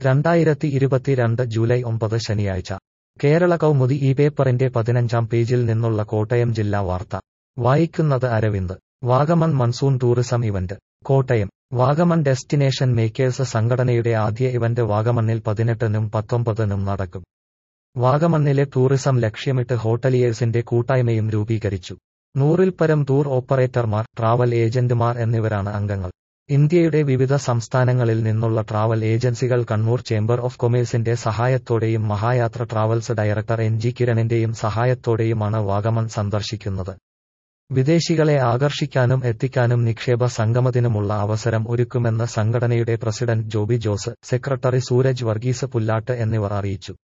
രണ്ടായിരത്തി ഇരുപത്തിരണ്ട് ജൂലൈ ഒമ്പത് ശനിയാഴ്ച കേരള കൗമുദി ഈ പേപ്പറിന്റെ പതിനഞ്ചാം പേജിൽ നിന്നുള്ള കോട്ടയം ജില്ലാ വാർത്ത വായിക്കുന്നത് Aravind Vagamon monsoon tourism event Kottayam Vagamon destination makers സംഘടനയുടെ ആദ്യ ഇവന്റ് വാഗമണ്ണിൽ പതിനെട്ടിനും പത്തൊമ്പതിനും നടക്കും വാഗമണ്ണിലെ ടൂറിസം ലക്ഷ്യമിട്ട് ഹോട്ടലിയേഴ്സിന്റെ കൂട്ടായ്മയും രൂപീകരിച്ചു നൂറിൽ പരം ടൂർ ഓപ്പറേറ്റർമാർ ട്രാവൽ ഏജന്റുമാർ എന്നിവരാണ് അംഗങ്ങൾ ഇന്ത്യയുടെ വിവിധ സംസ്ഥാനങ്ങളിൽ നിന്നുള്ള ട്രാവൽ ഏജൻസികൾ കണ്ണൂർ ചേംബർ ഓഫ് കൊമേഴ്സിന്റെ സഹായത്തോടെയും Mahayatra travels director N G കിരണിന്റെയും സഹായത്തോടെയുമാണ് വാഗമൺ സന്ദർശിക്കുന്നത് വിദേശികളെ ആകർഷിക്കാനും എത്തിക്കാനും നിക്ഷേപ സംഗമത്തിനുമുള്ള അവസരം ഒരുക്കുമെന്ന് സംഘടനയുടെ പ്രസിഡന്റ് ജോബി ജോസ് സെക്രട്ടറി സൂരജ് വർഗീസ് പുല്ലാട്ട് എന്നിവർ അറിയിച്ചു